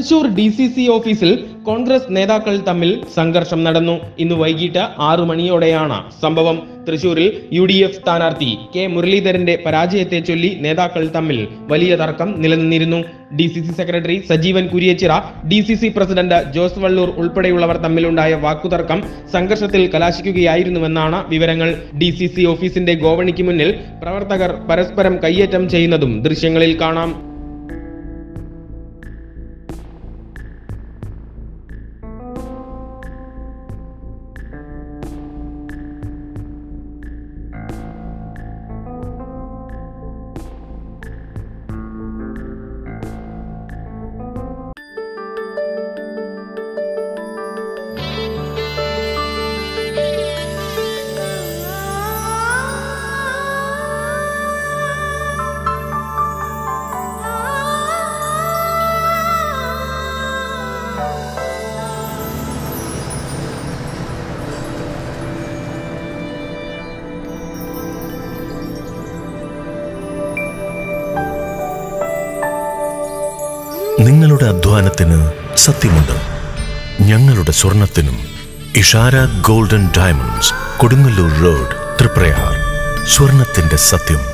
Thrissur D C C ഓഫീസിൽ കോൺഗ്രസ് നേതാക്കൾ തമ്മിൽ സംഘർഷം നടന്നു ഇന്ന് വൈകിട്ട് ആറു മണിയോടെയാണ് സംഭവം തൃശൂരിൽ യു ഡി എഫ് സ്ഥാനാർത്ഥി കെ മുരളീധരന്റെ പരാജയത്തെ ചൊല്ലി നേതാക്കൾ തമ്മിൽ വലിയ തർക്കം നിലനിന്നിരുന്നു D C C secretary Sajeevan Kuriachira D C C president Jose Vallur ഉൾപ്പെടെയുള്ളവർ തമ്മിലുണ്ടായ വാക്കുതർക്കം സംഘർഷത്തിൽ കലാശിക്കുകയായിരുന്നുവെന്നാണ് വിവരങ്ങൾ ഡി സി സി ഓഫീസിന്റെ ഗോവണിക്ക് മുന്നിൽ പ്രവർത്തകർ പരസ്പരം കയ്യേറ്റം ചെയ്യുന്നതും ദൃശ്യങ്ങളിൽ കാണാം നിങ്ങളുടെ അധ്വാനത്തിന് സത്യമുണ്ട് ഞങ്ങളുടെ സ്വർണത്തിനും Ishara golden diamonds Kodungallur road Triprayar സ്വർണത്തിന്റെ സത്യം